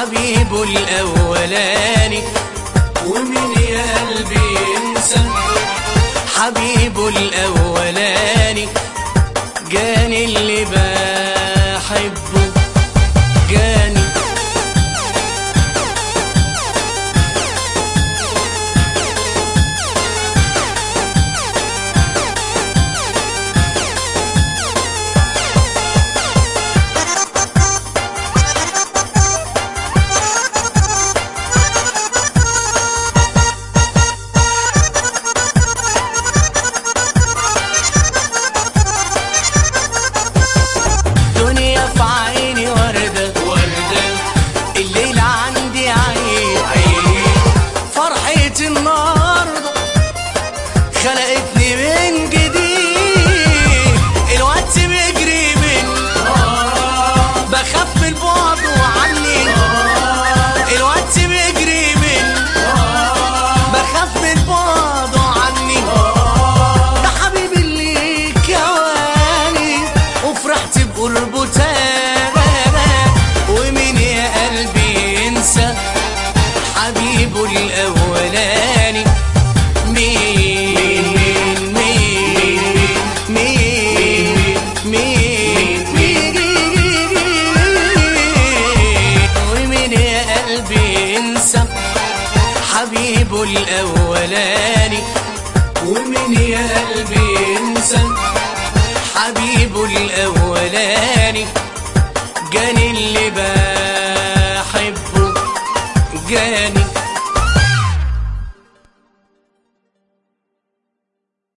حبيبه الأولاني ومين يا قلبي ينسى حبيبه الأولاني جاني اللي بحبه جاني دنيا في عيني وردة وردة الليلة عندي عيد عيد فرحة النهاردة خلقتني من جديد الوقت بيجري من بخاف من البعد عني الوقت بيجري من بخاف من البعد عني ده حبيبي اللي كواني وفرحت بقربه تاني ومين يا قلبي ينسى حبيبه الأولاني مين مين مين مين مين ومين يا قلبي ينسى حبيبه الأولاني ومين يا قلبي ينسى حبيبه الأولاني جاني اللي بحبه جاني